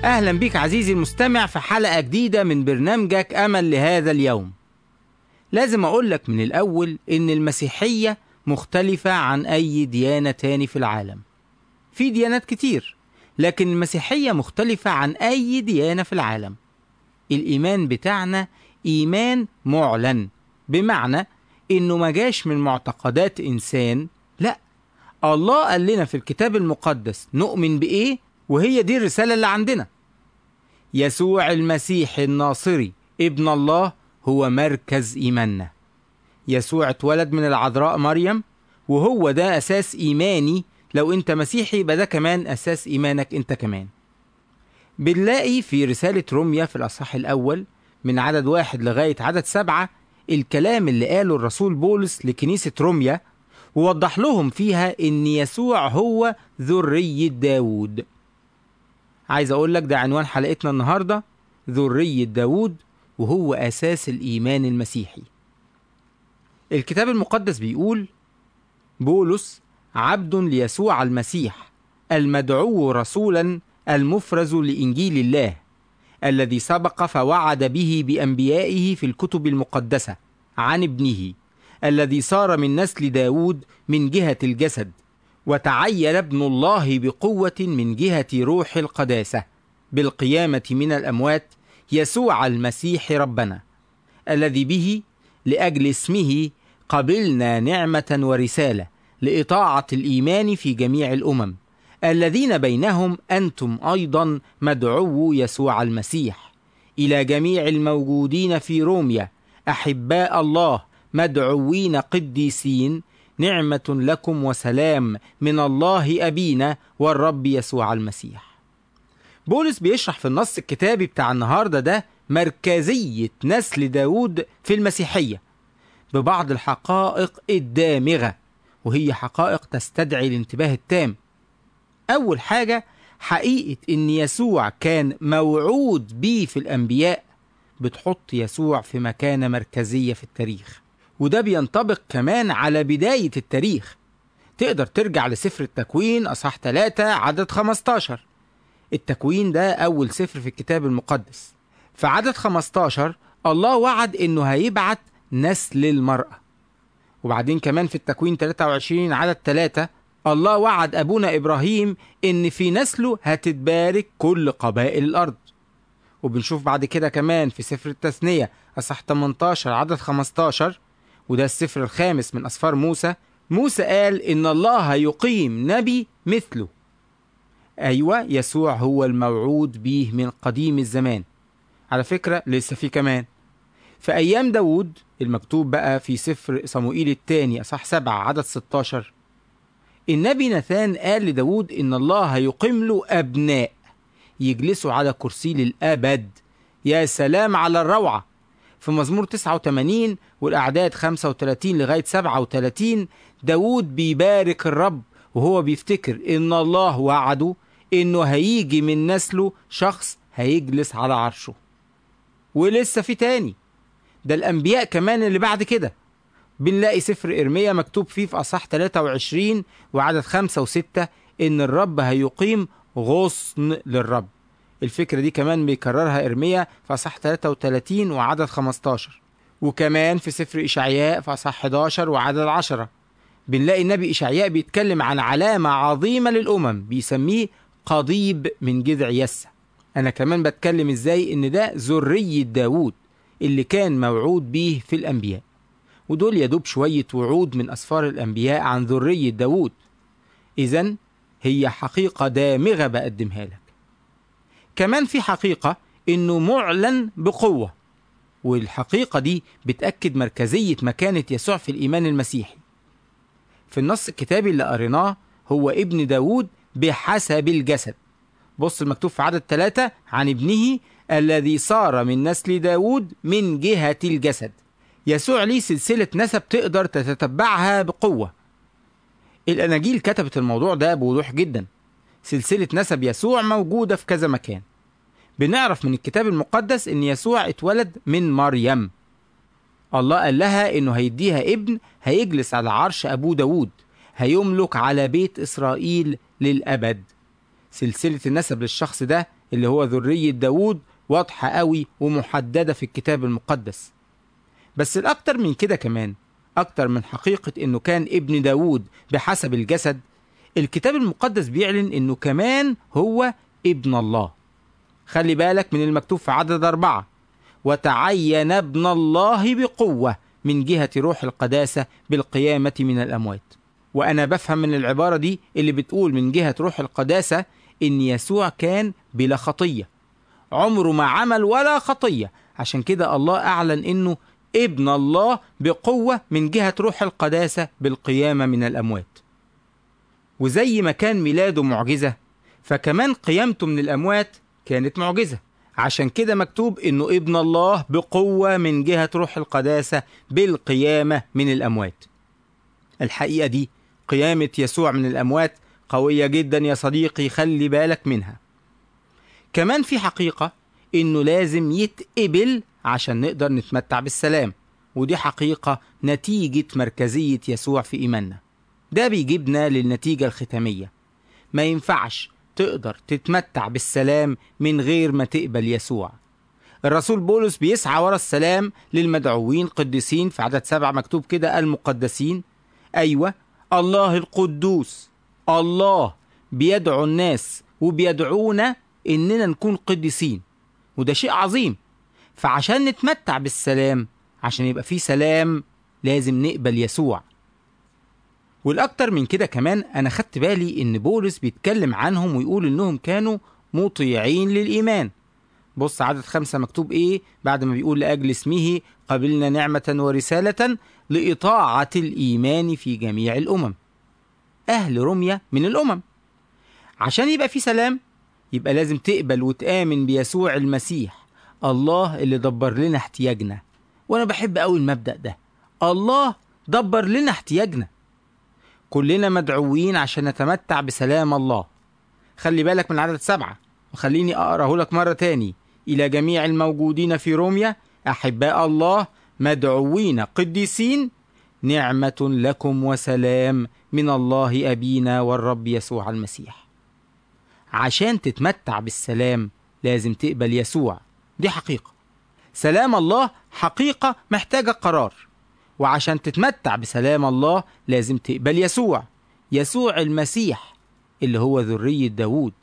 أهلا بك عزيزي المستمع في حلقة جديدة من برنامجك أمل لهذا اليوم لازم أقول لك من الأول إن المسيحية مختلفة عن أي ديانة تاني في العالم في ديانات كتير لكن المسيحية مختلفة عن أي ديانة في العالم الإيمان بتاعنا إيمان معلن بمعنى إنه ما جاش من معتقدات إنسان لا الله قال لنا في الكتاب المقدس نؤمن بإيه وهي دي الرسالة اللي عندنا يسوع المسيح الناصري ابن الله هو مركز إيماننا يسوع اتولد من العذراء مريم وهو ده أساس إيماني لو أنت مسيحي يبقى ده كمان أساس إيمانك أنت كمان بنلاقي في رسالة روميا في الأصحاح الأول من عدد واحد لغاية عدد سبعة الكلام اللي قاله الرسول بولس لكنيسة روميا ووضح لهم فيها إن يسوع هو ذرية داود عايز أقول لك ده عنوان حلقتنا النهاردة ذرية داود وهو أساس الإيمان المسيحي الكتاب المقدس بيقول بولس عبد ليسوع المسيح المدعو رسولا المفرز لإنجيل الله الذي سبق فوعد به بأنبيائه في الكتب المقدسة عن ابنه الذي صار من نسل داود من جهة الجسد وتعين ابن الله بقوة من جهة روح القداسة بالقيامة من الأموات يسوع المسيح ربنا الذي به لأجل اسمه قبلنا نعمة ورسالة لإطاعة الإيمان في جميع الأمم الذين بينهم أنتم أيضا مدعو يسوع المسيح إلى جميع الموجودين في روميا أحباء الله مدعوين قديسين نعمة لكم وسلام من الله أبينا والرب يسوع المسيح بولس بيشرح في النص الكتابي بتاع النهاردة ده مركزية نسل داود في المسيحية ببعض الحقائق الدامغة وهي حقائق تستدعي الانتباه التام أول حاجة حقيقة إن يسوع كان موعود بيه في الأنبياء بتحط يسوع في مكانة مركزية في التاريخ وده بينطبق كمان على بداية التاريخ تقدر ترجع لسفر التكوين أصح 3 عدد 15 التكوين ده أول سفر في الكتاب المقدس في عدد 15 الله وعد إنه هيبعت نسل المرأة وبعدين كمان في التكوين 23 عدد 3 الله وعد أبونا إبراهيم إن في نسله هتتبارك كل قبائل الأرض وبنشوف بعد كده كمان في سفر التثنية أصح 18 عدد 15 وده السفر الخامس من أسفار موسى موسى قال إن الله هيقيم نبي مثله أيوة يسوع هو الموعود به من قديم الزمان على فكرة لسه في كمان في أيام داود المكتوب بقى في سفر صموئيل الثاني أصح 7 عدد 16 النبي نثان قال لداود إن الله هيقيم له أبناء يجلسوا على كرسي للأبد يا سلام على الروعة في مزمور 89 والأعداد 35 لغاية 37 داود بيبارك الرب وهو بيفتكر إن الله وعده إنه هيجي من نسله شخص هيجلس على عرشه ولسه في تاني ده الأنبياء كمان اللي بعد كده بنلاقي سفر إرميا مكتوب فيه في أصح 23 وعدد 5 و6 إن الرب هيقيم غصن للرب الفكرة دي كمان بيكررها إرميا في أصح 33 وعدد 15 وكمان في سفر إشعياء في أصح 11 وعدد 10 بنلاقي النبي إشعياء بيتكلم عن علامة عظيمة للأمم بيسميه قضيب من جذع يسة أنا كمان بتكلم إزاي إن ده ذرية داوود اللي كان موعود بيه في الأنبياء ودول يدوب شوية وعود من أسفار الأنبياء عن ذرية داوود إذا هي حقيقة دامغة بقدمها لك كمان في حقيقة إنه معلن بقوة والحقيقة دي بتأكد مركزية مكانة يسوع في الإيمان المسيحي في النص الكتابي اللي قريناه هو ابن داود بحسب الجسد بص المكتوب في عدد ثلاثة عن ابنه الذي صار من نسل داود من جهة الجسد يسوع ليه سلسلة نسب تقدر تتتبعها بقوة الأناجيل كتبت الموضوع ده بوضوح جدا سلسلة نسب يسوع موجودة في كذا مكان بنعرف من الكتاب المقدس ان يسوع اتولد من مريم الله قال لها انه هيديها ابن هيجلس على عرش ابو داود هيملك على بيت اسرائيل للابد سلسلة النسب للشخص ده اللي هو ذرية داوود واضحة قوي ومحددة في الكتاب المقدس بس الأكتر من كده كمان أكتر من حقيقة إنه كان ابن داوود بحسب الجسد الكتاب المقدس بيعلن إنه كمان هو ابن الله خلي بالك من المكتوب في عدد أربعة وتعين ابن الله بقوة من جهة روح القداسة بالقيامة من الأموات وأنا بفهم من العبارة دي اللي بتقول من جهة روح القداسة إن يسوع كان بلا خطية عمره ما عمل ولا خطية عشان كده الله أعلن إنه ابن الله بقوة من جهة روح القداسة بالقيامة من الأموات وزي ما كان ميلاده معجزة فكمان قيامته من الأموات كانت معجزة عشان كده مكتوب إنه ابن الله بقوة من جهة روح القداسة بالقيامة من الأموات الحقيقة دي قيامة يسوع من الأموات قوية جدا يا صديقي خلي بالك منها كمان في حقيقة إنه لازم يتقبل عشان نقدر نتمتع بالسلام ودي حقيقة نتيجة مركزية يسوع في إيماننا ده بيجيبنا للنتيجة الختامية ما ينفعش تقدر تتمتع بالسلام من غير ما تقبل يسوع الرسول بولس بيسعى ورا السلام للمدعوين قديسين في عدد سبعة مكتوب كده المقدسين أيوة الله القدوس الله بيدعو الناس وبيدعونا إننا نكون قديسين وده شيء عظيم فعشان نتمتع بالسلام عشان يبقى في سلام لازم نقبل يسوع والأكتر من كده كمان أنا خدت بالي إن بولس بيتكلم عنهم ويقول إنهم كانوا مطيعين للإيمان بص عدد خمسة مكتوب إيه بعد ما بيقول لأجل اسمه قبلنا نعمة ورسالة لإطاعة الإيمان في جميع الأمم أهل روميا من الأمم عشان يبقى في سلام يبقى لازم تقبل وتآمن بيسوع المسيح الله اللي دبر لنا احتياجنا وأنا بحب أوي المبدأ ده الله دبر لنا احتياجنا كلنا مدعوين عشان نتمتع بسلام الله خلي بالك من عدد سبعة وخليني أقرأه لك مرة تاني إلى جميع الموجودين في روميا أحباء الله مدعوين قديسين نعمة لكم وسلام من الله أبينا والرب يسوع المسيح عشان تتمتع بالسلام لازم تقبل يسوع دي حقيقة سلام الله حقيقة محتاجة قرار وعشان تتمتع بسلام الله لازم تقبل يسوع يسوع المسيح اللي هو ذرية داوود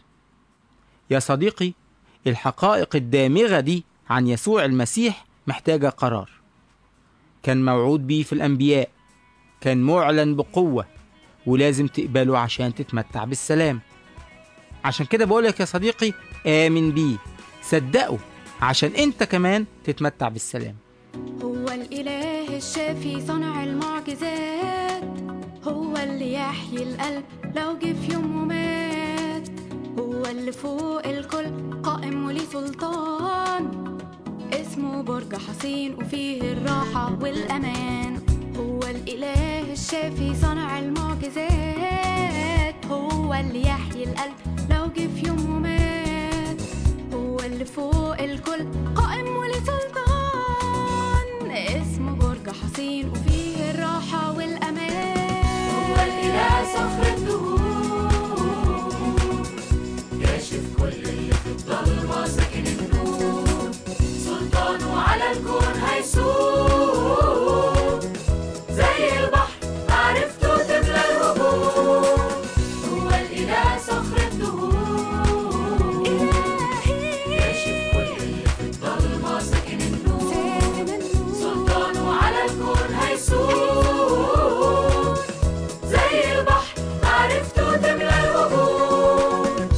يا صديقي الحقائق الدامغة دي عن يسوع المسيح محتاجة قرار كان موعود بيه في الأنبياء كان معلن بقوة ولازم تقبله عشان تتمتع بالسلام عشان كده بقولك يا صديقي آمن بيه صدقه عشان انت كمان تتمتع بالسلام هو الإله الشافي صنع المعجزات هو اللي يحيي القلب لو جه في يوم ومات هو اللي فوق الكل قائم وليه سلطان اسمه برج حصين وفيه الراحة والأمان هو الإله الشافي صنع المعجزات هو اللي يحيي القلب لو جه في يوم ومات هو اللي فوق الكل قائم وليه سلطان اسمه برج حصين وفيه الراحة والأمان هو الإله صخر الدهور كاشف كل اللي في الضلمة ساكن النور سلطانه على الكون هيسوق زي البحر معرفته تملى الوجود هو الإله صخر الدهور كاشف كل اللي في الضلمة ساكن النور سلطانه على الكون هيسوق زي البحر معرفته تملى الوجود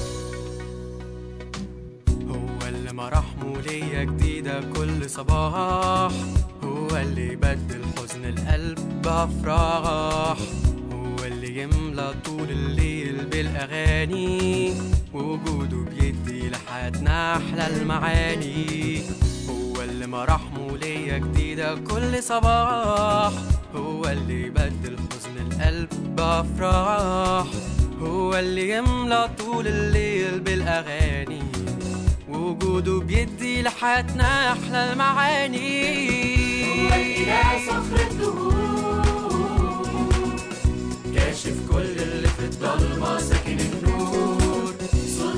هو اللي مراحمه ليا جديدة كل صباح هو اللي يبدل حزن القلب بأفراح هو اللي يملى طول الليل بالأغاني وجوده بيدي لحياتنا أحلى المعاني هو اللي مراحمه ليا جديدة كل صباح هو اللي يبدل حزن القلب بأفراح هو اللي يملى طول الليل بالأغاني وجوده بيدي لحياتنا أحلى المعاني هو الإله صخر الدهور كاشف كل اللي في الضلمة ساكن النور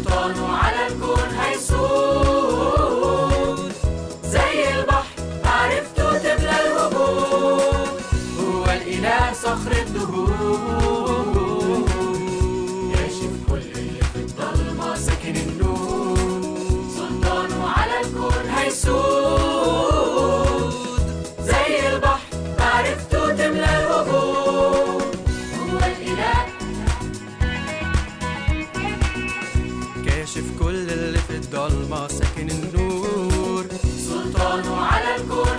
في الضلمة ساكن النور سلطانه على الكون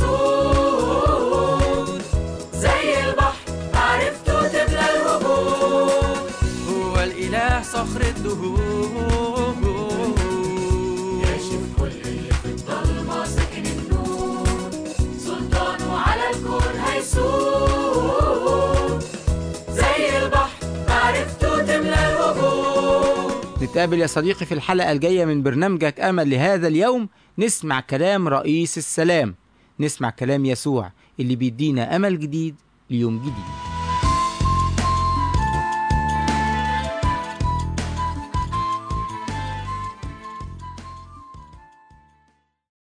هيسود زي البحر معرفته تملى الوجود هو الإله صخر الدهور كاشف كل اللي في الضلمة ساكن النور سلطانه على الكون هيسود زي البحر معرفته تملى الوجود نتقابل يا صديقي في الحلقة الجاية من برنامجك أمل لهذا اليوم نسمع كلام رئيس السلام نسمع كلام يسوع اللي بيدينا أمل جديد ليوم جديد